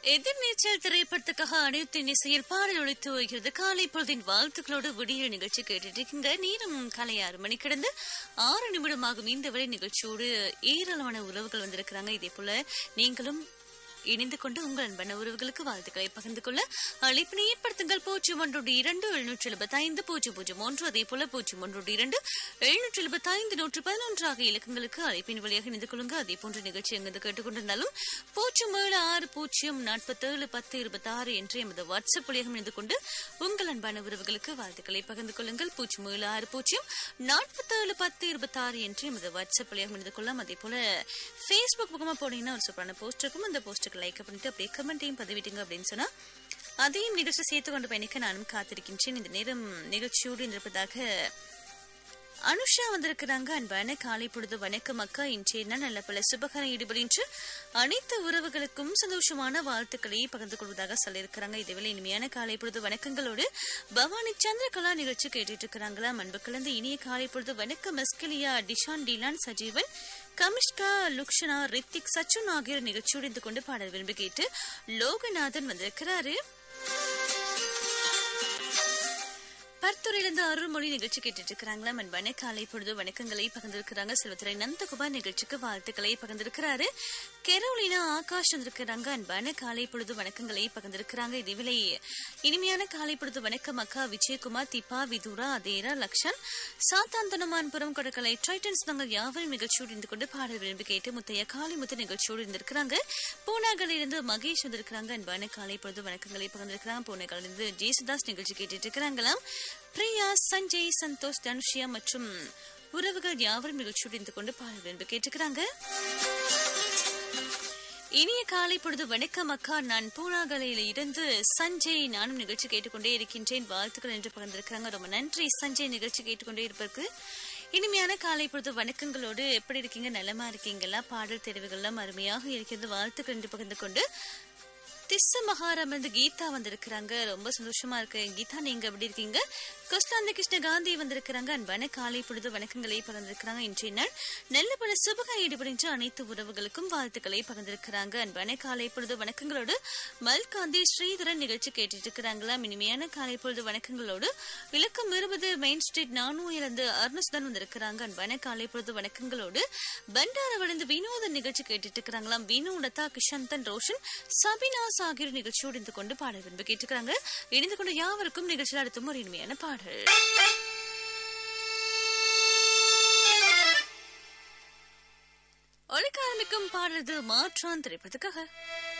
எதிர்நீச்சல் திரைப்படத்துக்காக அனைத்தின் இசையில் பாடல் ஒழித்து வருகிறது காலை பொழுதின் வாழ்த்துக்களோடு விடியல் நிகழ்ச்சி கேட்டுட்டு இருக்கீங்க நேரம் காலை ஆறு மணி கிடந்து ஆறு நிமிடமாகும் இந்த வரை நிகழ்ச்சியோடு ஏராளமான உறவுகள் வந்திருக்கிறாங்க இதே போல நீங்களும் இணைந்து கொண்டு உங்கள் அன்பான உறவுகளுக்கு வாழ்த்துக்களை பகிர்ந்து கொள்ள அழைப்பினை ஏற்படுத்துங்கள் பூஜ்ஜியம் ஒன்றோடு இரண்டு எழுநூற்றி எழுபத்தி ஐந்து பூஜ்ஜியம் பூஜ்ஜியம் ஒன்று அதே போல பூஜ்ஜியம் ஒன்றோடு இரண்டு எழுநூற்றி எழுபத்தி ஐந்து நூற்று பதினொன்று ஆகிய இலக்கங்களுக்கு அழைப்பின் வழியாக இணைந்து கொள்ளுங்க அதே போன்ற நிகழ்ச்சி எங்கு கேட்டுக்கொண்டிருந்தாலும் பூஜ்ஜியம் ஏழு ஆறு பூஜ்ஜியம் நாற்பத்தேழு பத்து இருபத்தி ஆறு என்று எமது வாட்ஸ்அப் வழியாக இணைந்து கொண்டு உங்கள் அன்பான உறவுகளுக்கு வாழ்த்துக்களை பகிர்ந்து கொள்ளுங்கள் பூஜ்ஜியம் ஏழு ஆறு பூஜ்ஜியம் நாற்பத்தேழு பத்து இருபத்தி ஆறு என்று எமது வாட்ஸ்அப் வழியாக இணைந்து கொள்ளலாம் அதே போல ஃபேஸ்புக் பக்கமா போனீங்கன்னா ஒரு சூப்பரான போஸ்ட் இருக்கும் அந்த போஸ்ட்டுக்கு லைக் பண்ணிட்டு அப்படியே கமெண்ட்டையும் பதிவிட்டுங்க அப்படின்னு சொன்னா அதையும் நிகழ்ச்சி சேர்த்து கொண்டு பயணிக்க நானும் காத்திருக்கின்றேன் இந்த நேரம் நிகழ்ச்சியோடு இருப்பதாக அனுஷா வந்திருக்கிறாங்க அன்பான காலை பொழுது வணக்கம் அக்கா இன்றைய நாள் நல்ல பல சுபகாரம் ஈடுபடுகின்ற அனைத்து உறவுகளுக்கும் சந்தோஷமான வாழ்த்துக்களை பகிர்ந்து கொள்வதாக சொல்லியிருக்கிறாங்க இதுவேளை இனிமையான காலை பொழுது வணக்கங்களோடு பவானி சந்திரகலா நிகழ்ச்சி கேட்டுட்டு இருக்கிறாங்களா அன்பு கலந்து இனிய காலை பொழுது வணக்கம் மஸ்கலியா டிஷான் டிலான் சஜீவன் கமிஷ்கா லுக்ஷனா ரித்திக் சச்சுன் ஆகியோர் நிகழ்ச்சியோடு இருந்து கொண்டு பாடல் விரும்பி கேட்டு லோகநாதன் வந்திருக்கிறாரு பர்த்துறையிலிருந்து அருள்மொழி நிகழ்ச்சி கேட்டுட்டு இருக்கிறாங்களா அன்பான காலை பொழுது வணக்கங்களை பகிர்ந்திருக்கிறாங்க செல்வத்துறை நந்தகுமார் நிகழ்ச்சிக்கு வாழ்த்துக்களை பகிர்ந்திருக்கிறாரு கெரோலினா ஆகாஷ் வந்திருக்கிறாங்க அன்பான காலை பொழுது வணக்கங்களை பகிர்ந்திருக்கிறாங்க இதுவிலை இனிமையான காலை பொழுது வணக்கம் அக்கா விஜயகுமார் திபா விதுரா அதேரா லக்ஷன் சாத்தாந்தனமான்புரம் கொடக்கலை டைட்டன்ஸ் நாங்கள் யாவரும் நிகழ்ச்சியோடு இருந்து கொண்டு பாடல் விரும்பி கேட்டு முத்தைய காளிமுத்து நிகழ்ச்சியோடு இருந்திருக்கிறாங்க பூனாகலிருந்து மகேஷ் வந்திருக்கிறாங்க அன்பான காலை பொழுது வணக்கங்களை பகிர்ந்திருக்கிறாங்க பூனாகலிருந்து ஜேசுதாஸ் நிகழ்ச்சி கேட்டுட்டு இருக்கிறாங்களாம் பிரியா சஞ்சய் சந்தோஷ் தனுஷியா மற்றும் உறவுகள் யாவரும் நிகழ்ச்சியோடு இருந்து கொண்டு பாடல் விரும்பி கேட்டுக்கிறாங்க இனிய காலை பொழுது வணக்கம் அக்கா நான் பூனாகலையில இருந்து சஞ்சய் நானும் நிகழ்ச்சி கேட்டுக்கொண்டே இருக்கின்றேன் வாழ்த்துக்கள் என்று பகிர்ந்திருக்கிறாங்க ரொம்ப நன்றி சஞ்சய் நிகழ்ச்சி கேட்டுக்கொண்டே இருப்பதற்கு இனிமையான காலை பொழுது வணக்கங்களோடு எப்படி இருக்கீங்க நலமா இருக்கீங்களா பாடல் தெரிவுகள்லாம் அருமையாக இருக்கிறது வாழ்த்துக்கள் என்று பகிர்ந்து கொண்டு திஸ்ஸ மகாரம் வந்து கீதா வந்திருக்கிறாங்க ரொம்ப சந்தோஷமா இருக்கு கீதா நீங்க எப்படி இருக்கீங்க கிருஷ்ணாந்த கிருஷ்ண காந்தி வந்திருக்கிறாங்க அன்பான காலை பொழுது வணக்கங்களை பகிர்ந்திருக்கிறாங்க இன்றைய நாள் நல்ல பல சுபக ஈடுபடுகின்ற அனைத்து உறவுகளுக்கும் வாழ்த்துக்களை பகிர்ந்திருக்கிறாங்க அன்பான காலை பொழுது வணக்கங்களோடு மல்காந்தி ஸ்ரீதரன் நிகழ்ச்சி கேட்டுட்டு இருக்கிறாங்களா இனிமையான காலை பொழுது வணக்கங்களோடு இலக்கம் இருபது மெயின் ஸ்ட்ரீட் நானும் இருந்து அருணசுதன் வந்திருக்கிறாங்க அன்பான காலை பொழுது வணக்கங்களோடு பண்டார வளர்ந்து வினோதன் நிகழ்ச்சி கேட்டுட்டு இருக்கிறாங்களாம் வினோதத்தா கிஷந்தன் ரோஷன் சபினா ஆகியோர் நிகழ்ச்சியோடு இருந்து கொண்டு பாடல் விரும்பி கேட்டுக்கிறாங்க இணைந்து கொண்டு யாவருக்கும் நிகழ்ச்சியில் அடுத்தும் ஒரு இனிமையான பாடல் ஒழிக்க ஆரம்பிக்கும் பாடுறது மாற்றான் திரைப்படத்துக்காக